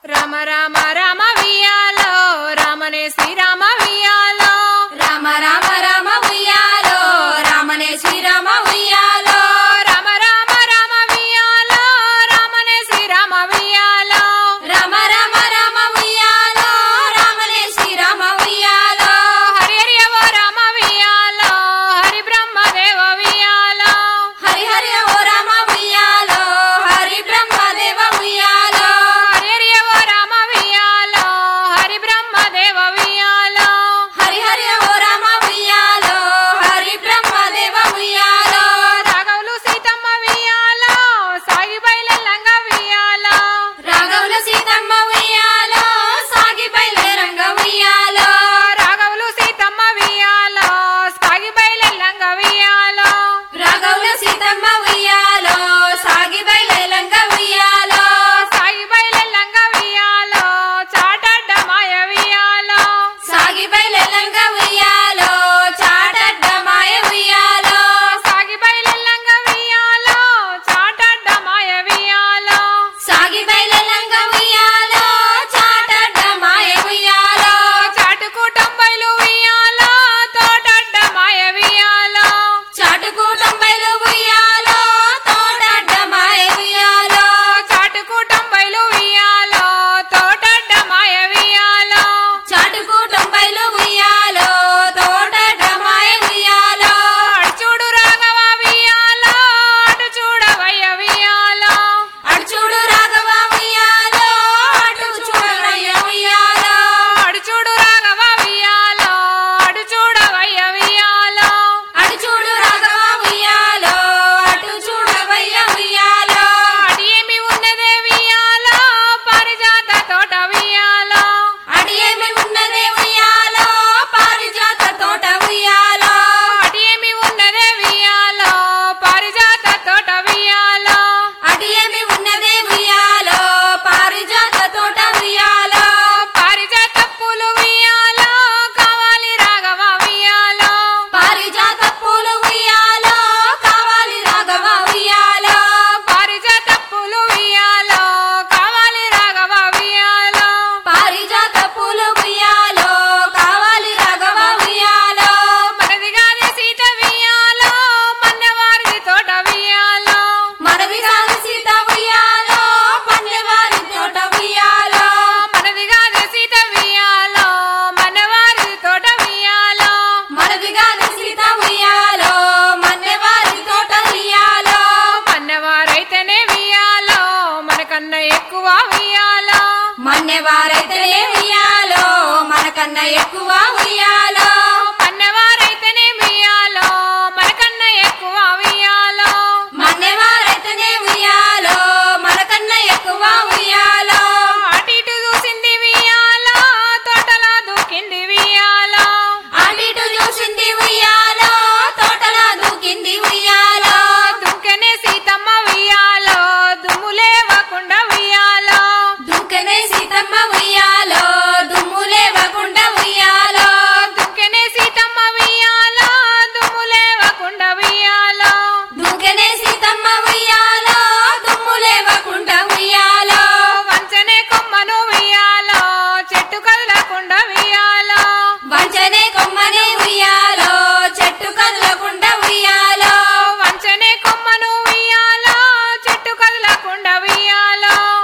రామ రామ రామ వియాలో రామనే శ్రీరామ వియాలో రామ రామ రామ ఉయ్యాలో రామనే శ్రీరామ ఉయ్యాలో రామ రామ రామ వియాలో రామనే శ్రీరామ వియాలో రామ రామ రామ ఉయ్యాలో రామనే శ్రీరామ ఉయ్యాలో హరి హరి ఓ రామ వియాలో హరి బ్రహ్మదేవ వియాలో హరి హరి ఓ రామ ఉయ్యాలో హరి బ్రహ్మదేవ ఉయ్యాలో హరి హరి ఓ రామ వియాలో హరి బ్రహ్మదేవ వియాలో హరి హరి ఓ రామ ఉయ్యాలో హరి బ్రహ్మదేవ ఉయ్యాలో రాఘవులు సీతమ్మ వియాలో సాగి బయలంగ వియాలో రాఘవుల సీతమ్మ ఉయ్యాలో సాగి బయలురంగ ఉయ్యాలో రాఘవులు సీతమ్మ వియాలో సాగి బయలంగ వియాలో రాఘవుల సీతమ్మ ఉయ్యాలో సాగి బయలురంగ ఉయ్యాలో సాగి బయలంగ వియాలో చాటడ్డ మాయ వియాలో సాగి బయలురంగ ఉయ్యాలో చాటడ్డ మాయ ఉయ్యాలో సాగి బయలంగ వియాలో చాటడ్డ మాయ వియాలో సాగి బయలురంగ ఉయ్యాలో చాటడ్డ మాయ ఉయ్యాలో చాటుకు టొంబైలు వియాలో తోటడ్డ మాయ వియాలో చాటుకు తొంభైలు ఉయ్యాలో తోటడ్డ మాయ ఉయ్యాలో చాటుకు టొంబైలు వియాలో తోటడ్డ మాయ వియాలో చాటుకు తొంభైలు ఉయ్యాలో తోటడ్డ మాయ ఉయ్యాలో అటు చూడు రాఘవ వియాలో అటు చూడవయ్య వియాలో అటు చూడు రాఘవ ఉయ్యాలో అటు చూడవయ్య ఉయ్యాలో అటు చూడు రాఘవ వియాలో అటు చూడవయ్య వియాలో అటు చూడు రాఘవ ఉయ్యాలో అటు చూడవయ్య ఉయ్యాలో అటు ఏమి ఉన్నదే వియాలో పారిజాత తోట వియాలో అటు ఏమి ఉన్నదే ఉయ్యాలో పారిజాత తోట ఉయ్యాలో అటు ఏమి ఉన్నదే వియాలో పారిజాత తోట వియాలో అటు ఏమి ఉన్నదే ఉయ్యాలో పారిజాత తోట ఉయ్యాలో పారిజాత పూలు వియాలో కావాలి రాఘవ వియాలో పారిజాత పూలు ఉయ్యాలో కావాలి రాఘవ ఉయ్యాలో పారిజాత పూలు వియాలో కావాలి రాఘవ వియాలో పారిజాత పూలు ఉయ్యాలో కావాలి రాఘవ ఉయ్యాలో మనది కాదే సీత వియాలో మన్నవారిది తోట వియాలో మనది కాదు సీత ఉయ్యాలో పన్నెవారి తోట ఉయ్యాలో మనది కాదే సీత వియాలో మన్నవారిది తోట వియాలో మనది కాదు సీత ఉయ్యాలో మన్నెవారి తోట ఉయ్యాలో మన్నవారైతేనే వియాలో మనకన్నా ఎక్కువ వియాలో మన్నెవారైతేనే ఉయ్యాలో మనకన్నా ఎక్కువ ఉయ్యాలో మన్నవారైతేనే వియాలో మనకన్నా ఎక్కువ వియాలో మన్నెవారైతేనే ఉయ్యాలో మనకన్నా ఎక్కువ ఉయ్యాలో అటు ఇటు చూసింది వియాలో తోటలో దూకింది వియాలో అటు ఇటు చూసింది ఉయ్యాలో తోటలా దూకింది ఉయ్యాలో దుంకనే సీతమ్మ వియాలో దుమ్ము లేవకుండా వియాలో దుంకనే సీతమ్మ ఉయ్యాలో దుమ్ము లేవకుండా ఉయ్యాలో దుంకనే సీతమ్మ వియాలో దుమ్ము లేవకుండా వియాలో దుంకనే సీతమ్మ ఉయ్యాలో దుమ్ము లేవకుండా ఉయ్యాలో వంచనే కొమ్మను వియాలో చెట్టు కదలకుండా వియాలో వంచనే కొమ్మని ఉయ్యాలో చెట్టు కదలకుండా ఉయ్యాలో వంచనే కొమ్మను వియాలో చెట్టు కదలకుండా వియాలో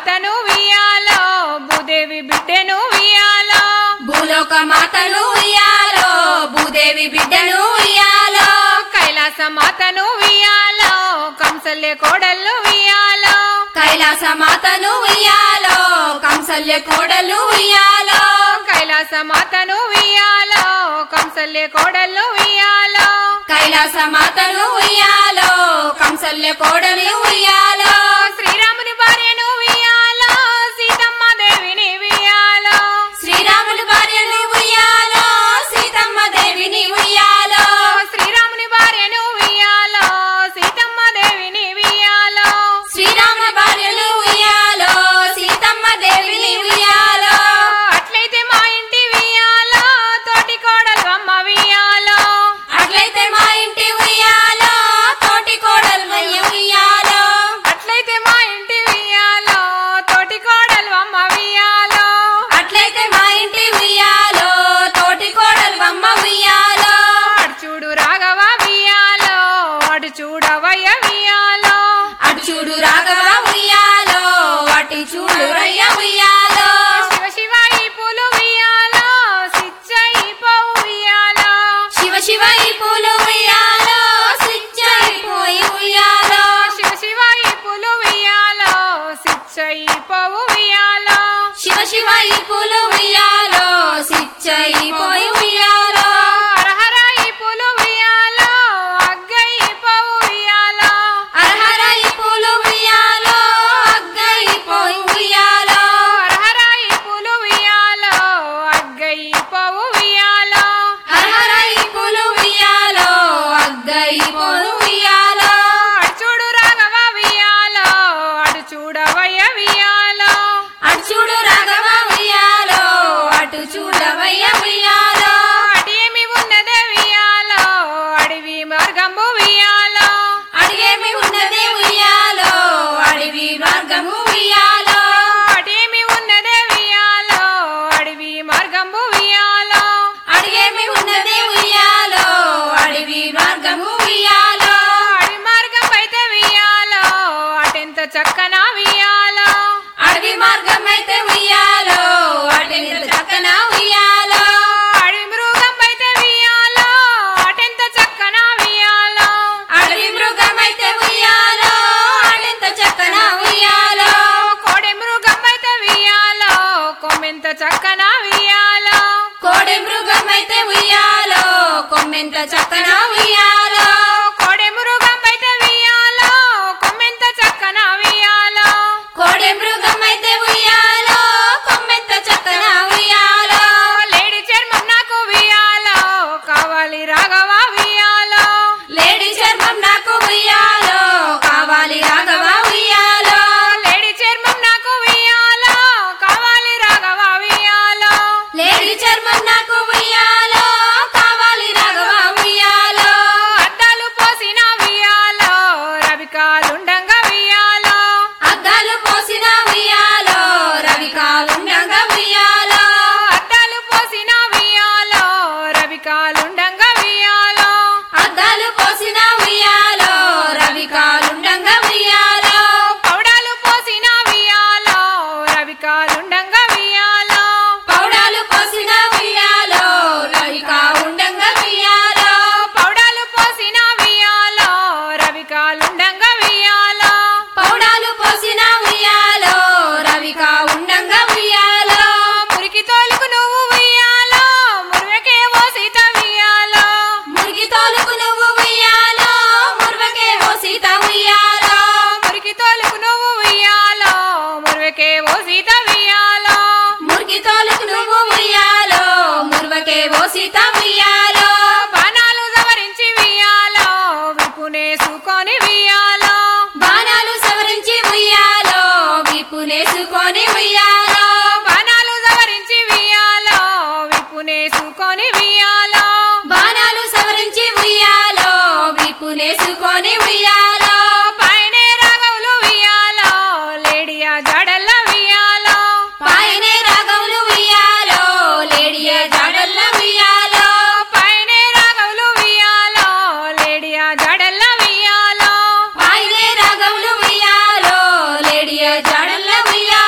మాతను వియాలో భూదేవి బిడ్డను వియాలో భూలోక మాతను ఉయ్యాలో భూదేవి బిడ్డను ఉయ్యాలో కైలాస మాతను వియాలో కంసల్య కోడళ్ళు వియాలో కైలాస మాతను ఉయ్యాలో కంసల్య కోడలు ఉయ్యాలో కైలాస మాతను వియాలో కంసల్య కోడళ్ళు వియాలో కైలాస మాతను ఉయ్యాలో కంసల్య కోడలు ఉయ్యాలో శ్రీరాముని భార్యను వియాలో సీతమ్మ దేవిని వియాలో శ్రీరాముని భార్యను ఉయ్యాలో సీతమ్మ దేవిని ఉయ్యాలో శ్రీరాముని భార్యను వియాలో సీతమ్మ దేవిని వియాలో శ్రీరామ భార్యను ఉయ్యాలో సీతమ్మ దేవిని ఉయ్యాలో అట్లయితే మా ఇంటి వియాలో తోటి కోడలు అమ్మ వియాలో అట్లయితే మా ఇంటి ఉయ్యాలో తోటి కోడలు మయ్య ఉయ్యాలో అట్లయితే మా ఇంటి వియాలో తోటి కోడలు అమ్మ వియాలో అట్లయితే మా ఇంటి ఉయ్యాలో తోటి కోడలు అమ్మ ఉయ్యాలో అటు చూడు రాఘవ వియాలో అటు చూడవయ్య వియాలో అటు చూడు రాఘవ ఉయ్యాలో అటు చూడు రయ్య ఉయ్యాలో శివ శివ ఈ పూలు వియాలో సిచ్చ ఈ పౌ వియాలో శివ శివ ఈ పూలు ఉయ్యాలో స్విచ్ అయిపోయి ఉయ్యాలో శివ శివ ఈ పూలు వియాలో సిచ్చ ఈ పౌ వియాలో శివ శివ ఈ పూలు ఉయ్యాలో స్విచ్ అయిపోయి ఉయ్యాలో హర హర ఈ పూలు వియాలో అగ్గ ఈ పౌ వియాలో అర్హర ఈ పూలు ఉయ్యాలో అగ్గైపోయి ఉయ్యాలో హర హర ఈ పూలు వియాలో అగ్గ ఈ పౌ వియాలో అర్హర ఈ పూలు ఉయ్యాలో అగ్గైపోయి ఉయ్యాలో అటు చూడు రాఘవ వియాలో అటు చూడవయ్య వియాలో అటు చూడు రాఘవ ఉయ్యాలో అటు చూడవయ్య ఉయ్యాలో అటు ఏమి ఉన్నదే వియాలో అడవి మార్గంబు వియాలో అడిగేమి ఉన్నదే ఉయ్యాలో అడవి మార్గము ఉయ్యాలో అటేమి ఉన్నదే వియాలో అడవి మార్గంబు వియాలో అడిగేమి ఉన్నదే ఉయ్యాలో అడవి మార్గము ఉయ్యాలో అడవి మార్గం అయితే వియాలో అటెంత చక్కన వియాలో అడవి మార్గం అయితే ఉయ్యాలో అటెంత చక్కన ఉయ్యాలో అడవి మృగం అయితే వియాలో అటెంత చక్కన వియాలో అడవి మృగం అయితే ఉయ్యాలో అటెంత చక్కన ఉయ్యాలో కోడె మృగం అయితే వియాలో కొమ్మెంత చక్కన వియాలో కోడి మృగం అయితే ఉయ్యాలో కొమ్మెంత చక్కన ఉయ్యాలో కోడె మృగం అయితే వియాలో కొమ్మెంత చక్కన వియాలో కోడి మృగం అయితే ఉయ్యాలో కొమ్మెంత చక్కన ఉయ్యాలో లేడి చర్మం నాకు వియాలో కావాలి రాఘవ వియాలో లేడీ చర్మం నాకు ఉయ్యాలో కావాలి రాఘవ ఉయ్యాలో లేడి చర్మం నాకు వియాలో కావాలి రాఘవ వియాలో లేడీ చర్మం నాకు ఉయ్యాలో కావాలి రాఘవ ఉయ్యాలో అద్దాలు పోసిన వియాలో రవికాలుండంగా వియాలో అద్దాలు పోసిన ఉయ్యాలో రవి కాలుండగా ఉయ్యాలో అద్దాలు పోసిన వియాలో రవికాలుండంగా వియాలో అద్దాలు పోసిన ఉయ్యాలో రవి కాలుండగా ఉయ్యాలో పౌడాలు పోసిన వియాలో రవికాలుండంగా వియాలో పౌడాలు పోసిన ఉయ్యాలో రవి కాలుండగా ఉయ్యాలో పౌడాలు పోసిన వియాలో రవికాలుండంగా వియాలో పౌడాలు పోసిన ఉయ్యాలో రవి కాలుండగా ఉయ్యాలో మురికి తోలుకు నువ్వు వియాలో మురివకే ఓ సీత వియాలో మురికి తోలుకు నువ్వు ఉయ్యాలో ముర్వకే ఓ సీత ఉయ్యాలో మురికి తోలుకు నువ్వు వియాలో మురివకే ఓ సీత వియాలో మురికి తోలుకు నువ్వు ఉయ్యాలో ముర్వకే ఓ సీత ఉయ్యాలో బాణాలు సవరించి వియాలో విపునేసుకొని వియాలో బాణాలు సవరించి ఉయ్యాలో విప్పునేసుకొని ఉయ్యాలో బాణాలు సవరించి వియాలో విపునేసుకొని వియాలో బాణాలు సవరించి ఉయ్యాలో విప్పునేసుకొని ఉయ్యాలో పైనే రాగవులు వియాలో లేడియా జడల్ల వియాలో పాయనే రాగవులు ఉయ్యాలో లేడియ జాడల్ల ఉయ్యాలో పైనే రాగవులు వియాలో లేడియా జడల్ల వియాలో పాయనే రాగవులు ఉయ్యాలో లేడియ జాడల్ల ఉయ్యాలో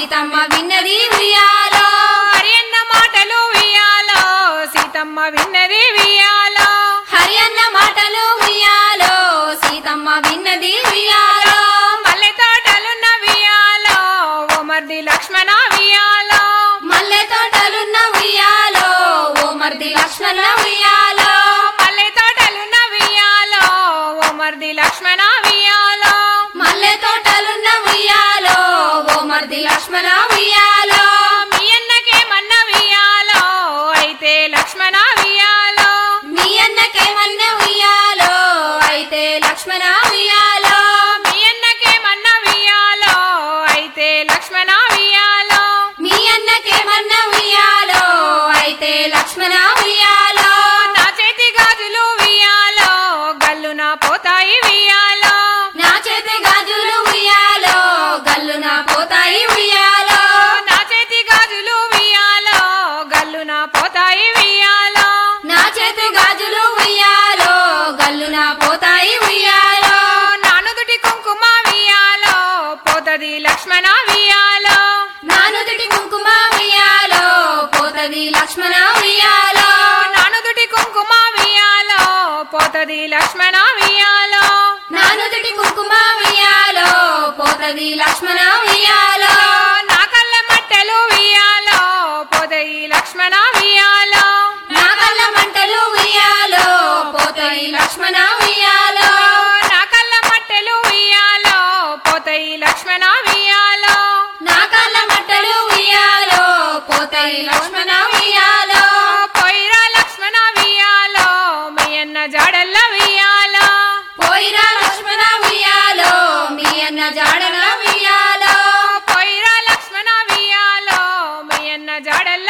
సీతమ్మ విన్నది ఉయ్యాలో హరి అన్న మాటలు వియాలో సీతమ్మ విన్నది వియాలో హరి అన్న మాటలు ఉయ్యాలో సీతమ్మ విన్నది ఉయ్యాలో మల్లె తోటలున్న వియాలో ఓ మర్ది లక్ష్మణ వియాలో మల్లె తోటలున్న ఉయ్యాలో ఓ మర్ది లక్ష్మణ ఉయ్యాలో మల్లె తోటలున్న వియాలో ఓ మర్ది లక్ష్మణ వియాలో మల్లె తోటలున్న ఉయ్యాలో ఓ మర్ది లక్ష్మణ ఉయ్యాలో మీ అన్నకేమన్న వియాలో అయితే లక్ష్మణ వియాలో మీ అన్నకేమన్న ఉయ్యాలో అయితే లక్ష్మణ ఉయ్యాలో మీ అన్నకేమన్న వియాలో అయితే లక్ష్మణ వియాలో మీ అన్నకేమన్న ఉయ్యాలో అయితే లక్ష్మణ ఉయ్యాలో నా చేతి గాజులు వియాలో గల్లున పోతాయి వియాలో నా చేతి గాజులు ఉయ్యాలో గల్లున పోతాయి ఉయ్యాలో నా చేతి గాజులు వియాలో గల్లున పోతాయి వియాలో నా చేతి గాజులు ఉయ్యాలో గల్లున పోతాయి ఉయ్యాలో నానుదుటి కుంకుమ వియాలో పోతది లక్ష్మణ వియాలో నానుదుటి కుంకుమ ఉయ్యాలో పోతది లక్ష్మణ ఉయ్యాలో నానుదుటి కుంకుమ వియాలో పోతది లక్ష్మణ వియాలో నానుదుటి కుంకుమ ఉయ్యాలో పోతది లక్ష్మణ ఉయ్యాలో నా కళ్ళ మట్టెలు వియాలో పోతయి లక్ష్మణ వియాలో నా కళ్ళ మంటలు ఉయ్యాలో పోతయి లక్ష్మణ ఉయ్యాలో నా కళ్ళ మట్టెలు వియాలో పోతయి లక్ష్మణ వియాలో నా కళ్ళ మంటలు ఉయ్యాలో పోతయి లక్ష్మణ ఉయ్యాలో పోయిరా లక్ష్మణ వియాలో మీ అన్న జాడల్ల వియాలో పోయిరా లక్ష్మణ ఉయ్యాలో మీ అన్న జాడల ఉయ్యాలో పోయిరా లక్ష్మణ వియాలో మీ అన్న జాడల్ల